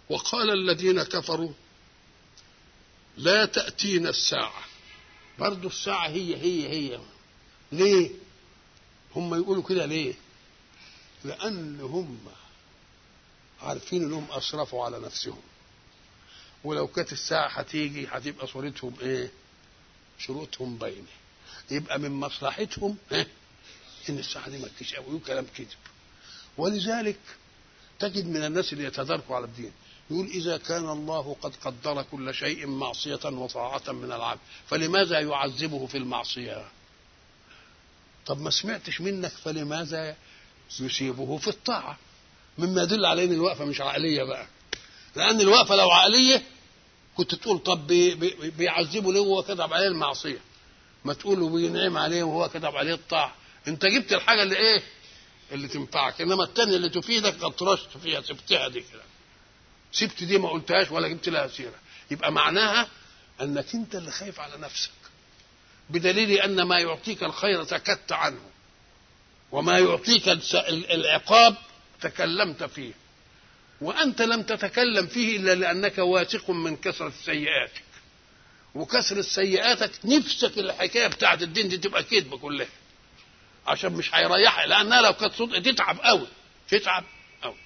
وقال الذين كفروا لا تأتينا الساعة برضو الساعة هي هي هي ليه هم يقولوا كده ليه لأن هم عارفين انهم اسرفوا على نفسهم ولو كانت الساعة هتيجي هتبقى صورتهم ايه شروطهم باينة يبقى من مصلحتهم إيه؟ ان الساعة دي ما تجيش قوي كلام كذب ولذلك تجد من الناس اللي يتداركوا على الدين يقول إذا كان الله قد قدر كل شيء معصية وطاعة من العبد فلماذا يعذبه في المعصية طب ما سمعتش منك فلماذا يسيبه في الطاعة مما يدل على ان الوقفة مش عقلية بقى لأن الوقفة لو عقلية كنت تقول طب بي بي بيعذبه ليه وهو كتب عليه المعصية ما تقول بينعم عليه وهو كتب عليه الطاعة انت جبت الحاجة اللي ايه اللي تنفعك انما التانية اللي تفيدك قد طرشت فيها سبتها دي كده سبت دي ما قلتهاش ولا جبت لها سيرة يبقى معناها انك انت اللي خايف على نفسك بدليل ان ما يعطيك الخير سكت عنه وما يعطيك العقاب تكلمت فيه وانت لم تتكلم فيه الا لانك واثق من كثره سيئاتك وكثره سيئاتك نفسك الحكايه بتاعت الدين دي تبقى كذب كلها عشان مش هيريحك لانها لو كانت صدق تتعب قوي تتعب قوي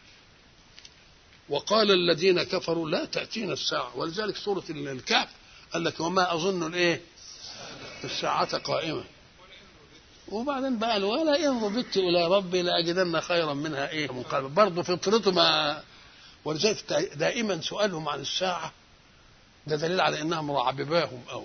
وقال الذين كفروا لا تاتينا الساعه ولذلك سوره الكهف قال لك وما اظن الايه الساعه قائمه وبعدين بقى ولا ان رددت الى ربي لاجدن خيرا منها ايه منقلبا برضه فطرته ما ولذلك دائما سؤالهم عن الساعه ده دليل على انها مرعبباهم قوي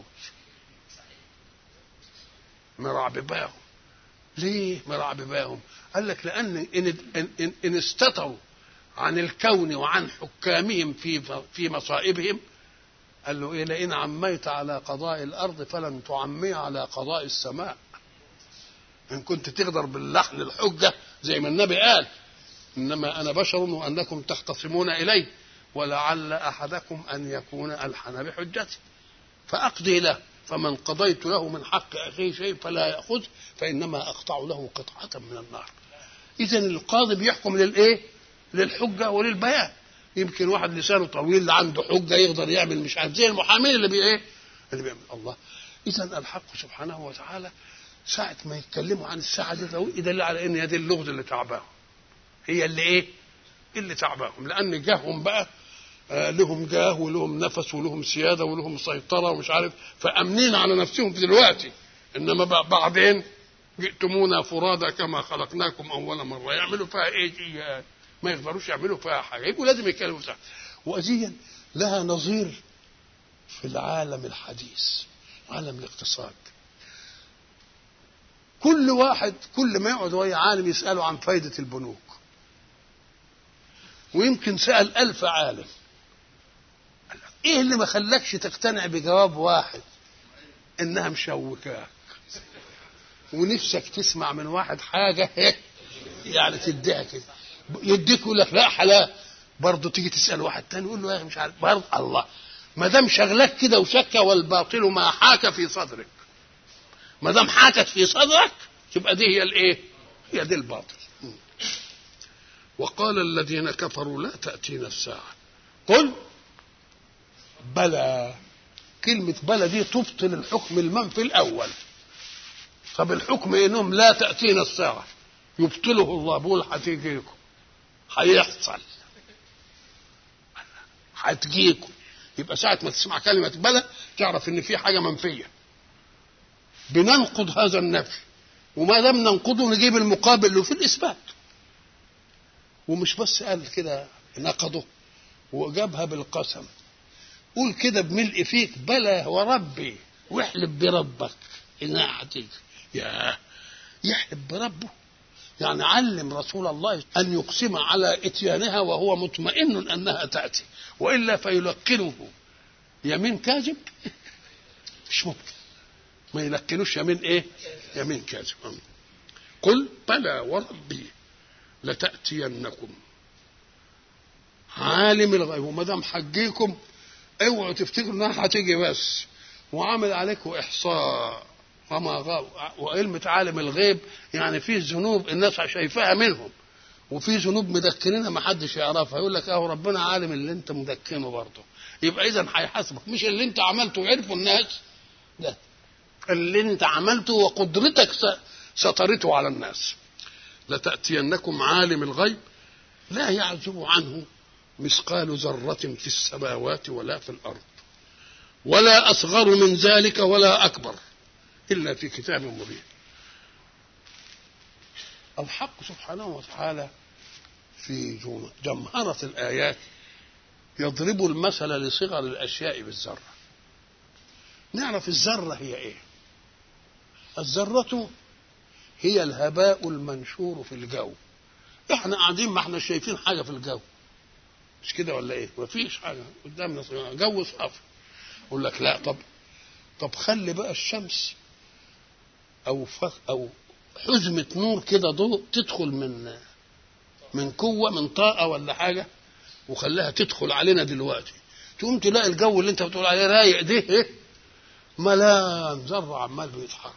مرعبباهم ليه مرعبباهم قال لك لان ان ان, إن استتروا عن الكون وعن حكامهم في في مصائبهم قال له ايه لئن عميت على قضاء الارض فلن تعمي على قضاء السماء ان كنت تقدر باللحن الحجه زي ما النبي قال انما انا بشر وانكم تختصمون الي ولعل احدكم ان يكون الحن بحجته فاقضي له فمن قضيت له من حق اخيه شيء فلا ياخذ فانما اقطع له قطعه من النار اذا القاضي بيحكم للايه للحجه وللبيان يمكن واحد لسانه طويل اللي عنده حجه يقدر يعمل مش عارف زي المحامين اللي بي ايه اللي بيعمل الله اذا الحق سبحانه وتعالى ساعة ما يتكلموا عن الساعة دي يدل على ان هي دي اللغز اللي تعباهم هي اللي ايه اللي تعباهم لان جاههم بقى آه لهم جاه ولهم نفس ولهم سيادة ولهم سيطرة ومش عارف فأمنين على نفسهم في دلوقتي إنما بعدين جئتمونا فرادى كما خلقناكم أول مرة يعملوا فيها إيه دي ما يقدروش يعملوا فيها حاجة يبقوا لازم يتكلموا فيها وأزيا لها نظير في العالم الحديث عالم الاقتصاد كل واحد كل ما يقعد وهي عالم يسأله عن فايدة البنوك ويمكن سأل ألف عالم ايه اللي ما خلاكش تقتنع بجواب واحد انها مشوكاك ونفسك تسمع من واحد حاجة يعني تديها كده يديك يقول لك لا حلال برضه تيجي تسأل واحد تاني يقول له يا مش عارف برضه الله ما دام شغلك كده وشك والباطل ما حاك في صدرك ما دام حاكت في صدرك تبقى دي هي الايه؟ هي دي الباطل. وقال الذين كفروا لا تأتينا الساعة. قل بلى كلمة بلى دي تبطل الحكم المنفي الأول. طب الحكم انهم لا تأتينا الساعة يبطله الله بيقول هتيجيكم هيحصل هتجيكم يبقى ساعة ما تسمع كلمة بلى تعرف ان في حاجة منفية بننقض هذا النفي وما دام ننقضه نجيب المقابل له في الاثبات ومش بس قال كده نقضه وجابها بالقسم قول كده بملء فيك بلى وربي واحلف بربك انها هتيجي يا يحلف بربه يعني علم رسول الله ان يقسم على اتيانها وهو مطمئن انها تاتي والا فيلقنه يمين كاذب مش ممكن ما يلقنوش يمين ايه يمين كاذب قل بلى وربي لتأتينكم عالم الغيب وما دام حجيكم اوعوا تفتكروا انها هتيجي بس وعامل عليكم احصاء وما غاب وعلم عالم الغيب يعني فيه ذنوب الناس شايفاها منهم وفي ذنوب مدكنينها ما حدش يعرفها يقول لك اهو ربنا عالم اللي انت مدكنه برضه يبقى اذا هيحاسبك مش اللي انت عملته وعرفه الناس لا اللي انت عملته وقدرتك سترته على الناس لتأتينكم عالم الغيب لا يعزب عنه مثقال ذرة في السماوات ولا في الأرض ولا أصغر من ذلك ولا أكبر إلا في كتاب مبين الحق سبحانه وتعالى في جمهرة الآيات يضرب المثل لصغر الأشياء بالذرة نعرف الذرة هي إيه الذرة هي الهباء المنشور في الجو احنا قاعدين ما احنا شايفين حاجة في الجو مش كده ولا ايه مفيش حاجة قدامنا جو صافي يقول لك لا طب طب خلي بقى الشمس او فخ او حزمة نور كده ضوء تدخل من من قوة من طاقة ولا حاجة وخليها تدخل علينا دلوقتي تقوم تلاقي الجو اللي انت بتقول عليه رايق ده ايه ملان ذرة عمال بيتحرك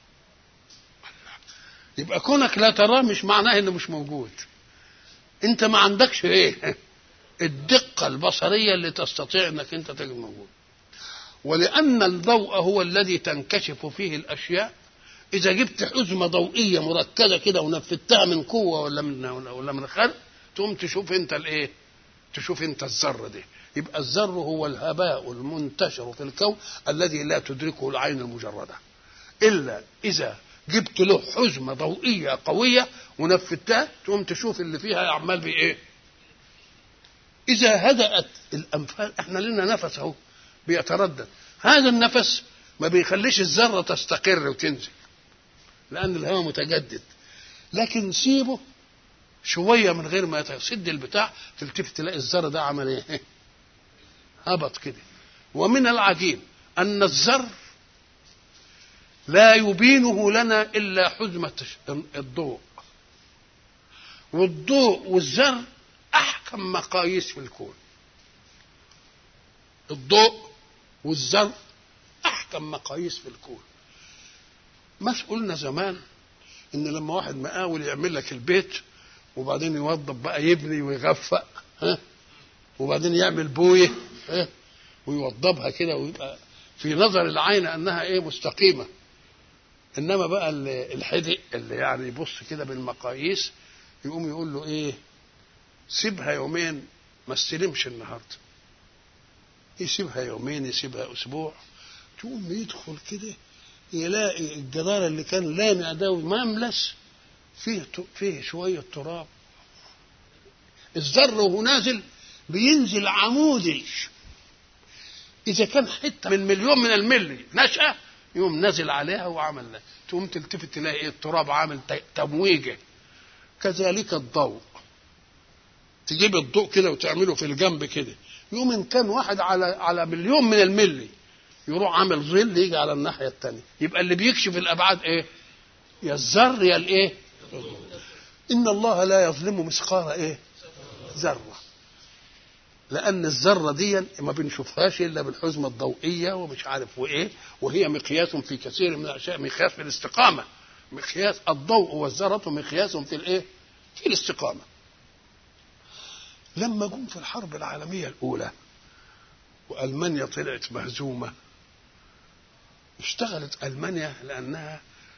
يبقى كونك لا تراه مش معناه انه مش موجود انت ما عندكش ايه الدقة البصرية اللي تستطيع انك انت تجد موجود ولأن الضوء هو الذي تنكشف فيه الأشياء إذا جبت حزمة ضوئية مركزة كده ونفذتها من قوة ولا من ولا من خلق تقوم تشوف أنت الإيه؟ تشوف أنت الذر دي يبقى الذر هو الهباء المنتشر في الكون الذي لا تدركه العين المجردة إلا إذا جبت له حزمة ضوئية قوية ونفذتها تقوم تشوف اللي فيها عمال بإيه؟ إذا هدأت الأنفال إحنا لنا نفس أهو بيتردد هذا النفس ما بيخليش الذرة تستقر وتنزل لأن الهواء متجدد لكن سيبه شوية من غير ما يسد البتاع تلتفت تلاقي الذر ده عمل ايه؟ هبط كده ومن العجيب أن الذر لا يبينه لنا إلا حزمة الضوء والضوء والذر أحكم مقاييس في الكون الضوء والذر أحكم مقاييس في الكون مش قلنا زمان ان لما واحد مقاول يعمل لك البيت وبعدين يوضب بقى يبني ويغفق ها وبعدين يعمل بويه ها ويوضبها كده ويبقى في نظر العين انها ايه مستقيمه انما بقى الحدق اللي يعني يبص كده بالمقاييس يقوم يقول له ايه سيبها يومين ما استلمش النهارده يسيبها يومين يسيبها اسبوع تقوم يدخل كده يلاقي الجدار اللي كان لامع ده مملس فيه فيه شويه تراب الذر وهو نازل بينزل عمودي اذا كان حته من مليون من الملي نشأة يقوم نازل عليها وعمل تقوم تلتفت تلاقي ايه التراب عامل تمويجه كذلك الضوء تجيب الضوء كده وتعمله في الجنب كده يقوم ان كان واحد على على مليون من الملي يروح عامل ظل يجي على الناحيه الثانيه يبقى اللي بيكشف الابعاد ايه يا الذر يا الايه ان الله لا يظلم مثقال ايه ذره لان الذره دي ما بنشوفهاش الا بالحزمه الضوئيه ومش عارف وايه وهي مقياس في كثير من الاشياء مقياس في الاستقامه مقياس الضوء والذره مقياس في الايه في الاستقامه لما جم في الحرب العالميه الاولى والمانيا طلعت مهزومه اشتغلت المانيا لانها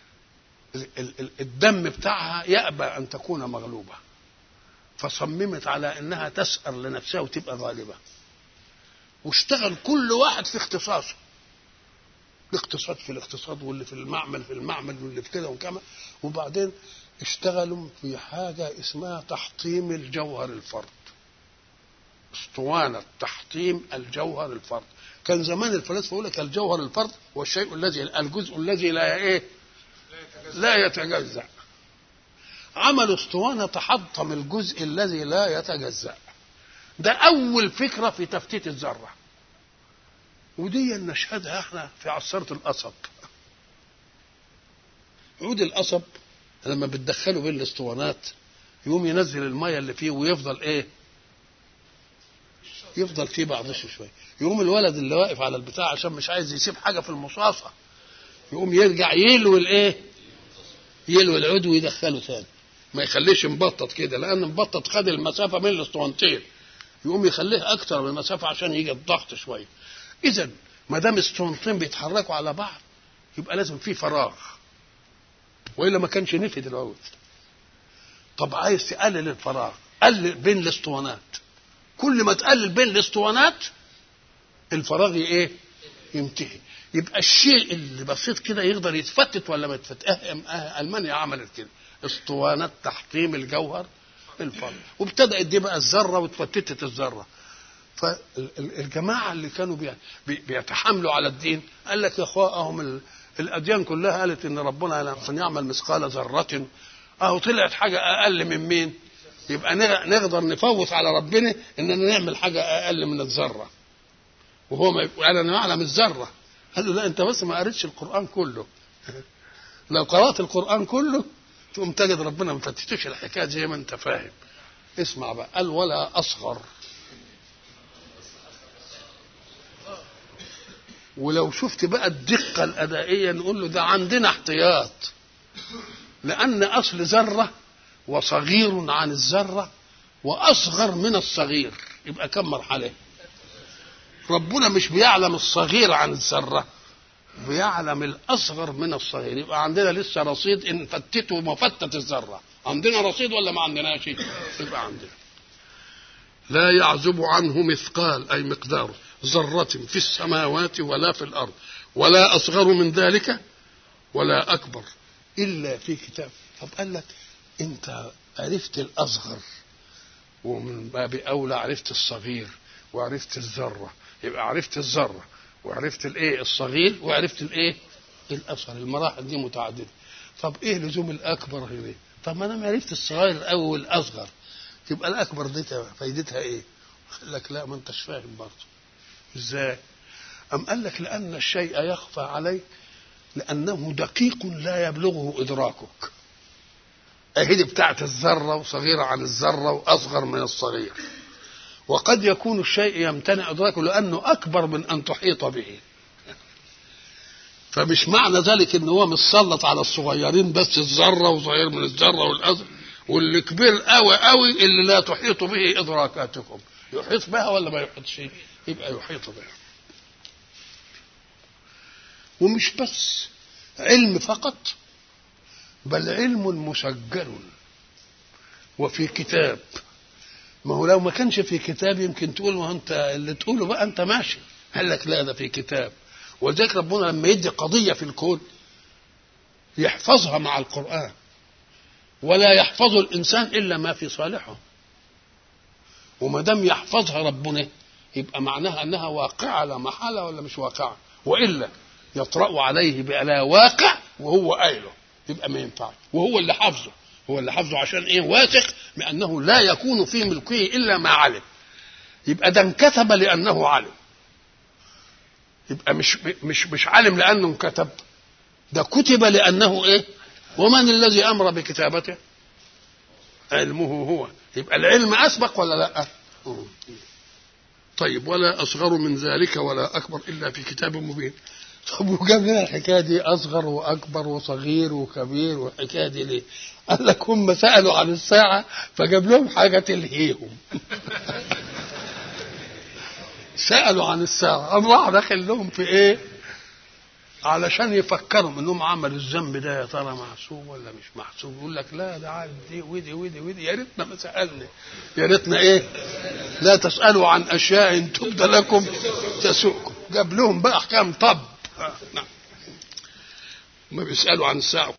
الدم بتاعها يأبى ان تكون مغلوبه فصممت على انها تسأر لنفسها وتبقى غالبه واشتغل كل واحد في اختصاصه الاقتصاد في الاقتصاد واللي في المعمل في المعمل واللي في كده وكما وبعدين اشتغلوا في حاجه اسمها تحطيم الجوهر الفرد اسطوانه تحطيم الجوهر الفرد كان زمان الفلاسفه يقول لك الجوهر الفرد هو الشيء الذي الجزء الذي لا ايه لا يتجزأ عملوا اسطوانة تحطم الجزء الذي لا يتجزأ ده أول فكرة في تفتيت الذرة ودي نشهدها احنا في عصارة القصب عود القصب لما بتدخله بين الاسطوانات يقوم ينزل المية اللي فيه ويفضل ايه يفضل فيه بعضش شويه يقوم الولد اللي واقف على البتاع عشان مش عايز يسيب حاجه في المصاصه يقوم يرجع يلوي الايه يلوي العود ويدخله ثاني ما يخليش مبطط كده لان مبطط خد المسافه بين الاسطوانتين يقوم يخليه اكتر من المسافه عشان يجي الضغط شويه اذا ما دام الاسطوانتين بيتحركوا على بعض يبقى لازم في فراغ والا ما كانش نفد العود طب عايز تقلل الفراغ قلل بين الاسطوانات كل ما تقلل بين الاسطوانات الفراغ ايه ينتهي يبقى الشيء اللي بسيط كده يقدر يتفتت ولا ما يتفتت أه المانيا عملت كده اسطوانات تحطيم الجوهر الفرد وابتدات دي بقى الذره واتفتتت الذره فالجماعه اللي كانوا بيتحاملوا على الدين قال لك يا اخواهم الاديان كلها قالت ان ربنا عشان يعمل مثقال ذره اهو طلعت حاجه اقل من مين يبقى نقدر نفوت على ربنا اننا نعمل حاجه اقل من الذره وهو ما قال انا اعلم الذره قال له لا انت بس ما قريتش القران كله لو قرات القران كله تقوم تجد ربنا ما فتشتش الحكايه زي ما انت فاهم اسمع بقى قال ولا اصغر ولو شفت بقى الدقه الادائيه نقول له ده عندنا احتياط لان اصل ذره وصغير عن الذره واصغر من الصغير يبقى كم مرحله ربنا مش بيعلم الصغير عن الذره بيعلم الاصغر من الصغير يبقى عندنا لسه رصيد ان فتته مفتت الذره عندنا رصيد ولا ما عندناش يبقى عندنا لا يعزب عنه مثقال اي مقدار ذره في السماوات ولا في الارض ولا اصغر من ذلك ولا اكبر الا في كتاب طب قال لك انت عرفت الاصغر ومن باب اولى عرفت الصغير وعرفت الذره يبقى عرفت الذره وعرفت الايه الصغير وعرفت الايه الاصغر المراحل دي متعدده طب ايه لزوم الاكبر هنا طب ما انا عرفت الصغير الاول والاصغر تبقى الاكبر دي فايدتها ايه قال لك لا ما انتش فاهم برضه ازاي ام قال لك لان الشيء يخفى عليك لانه دقيق لا يبلغه ادراكك اهي دي بتاعت الذره وصغيره عن الذره واصغر من الصغير وقد يكون الشيء يمتنع ادراكه لانه اكبر من ان تحيط به فمش معنى ذلك ان هو متسلط على الصغيرين بس الذره وصغير من الذره والاصغر واللي كبير قوي قوي اللي لا تحيط به ادراكاتكم يحيط بها ولا ما يحيطش يبقى يحيط بها ومش بس علم فقط بل علم مسجل وفي كتاب ما هو لو ما كانش في كتاب يمكن تقول ما انت اللي تقوله بقى انت ماشي قال لك لا ده في كتاب ولذلك ربنا لما يدي قضيه في الكون يحفظها مع القران ولا يحفظ الانسان الا ما في صالحه وما دام يحفظها ربنا يبقى معناها انها واقعه لا محاله ولا مش واقعه والا يطرا عليه بلا واقع وهو قايله يبقى ما ينفعش وهو اللي حافظه هو اللي حافظه عشان ايه واثق بانه لا يكون في ملكه الا ما علم يبقى ده انكتب لانه علم يبقى مش مش مش عالم لانه انكتب ده كتب لانه ايه ومن الذي امر بكتابته علمه هو يبقى العلم اسبق ولا لا طيب ولا اصغر من ذلك ولا اكبر الا في كتاب مبين طب وجاب لنا الحكايه دي اصغر واكبر وصغير وكبير والحكايه دي ليه؟ قال لك هم سالوا عن الساعه فجاب لهم حاجه تلهيهم سالوا عن الساعه الله داخل لهم في ايه؟ علشان يفكروا انهم عملوا الذنب ده يا ترى محسوب ولا مش محسوب يقول لك لا ده عارف دي ودي ودي ودي يا ريتنا ما سالنا يا ريتنا ايه لا تسالوا عن اشياء تبدى لكم تسؤكم جاب لهم بقى احكام طب نعم ما بيسالوا عن الساعه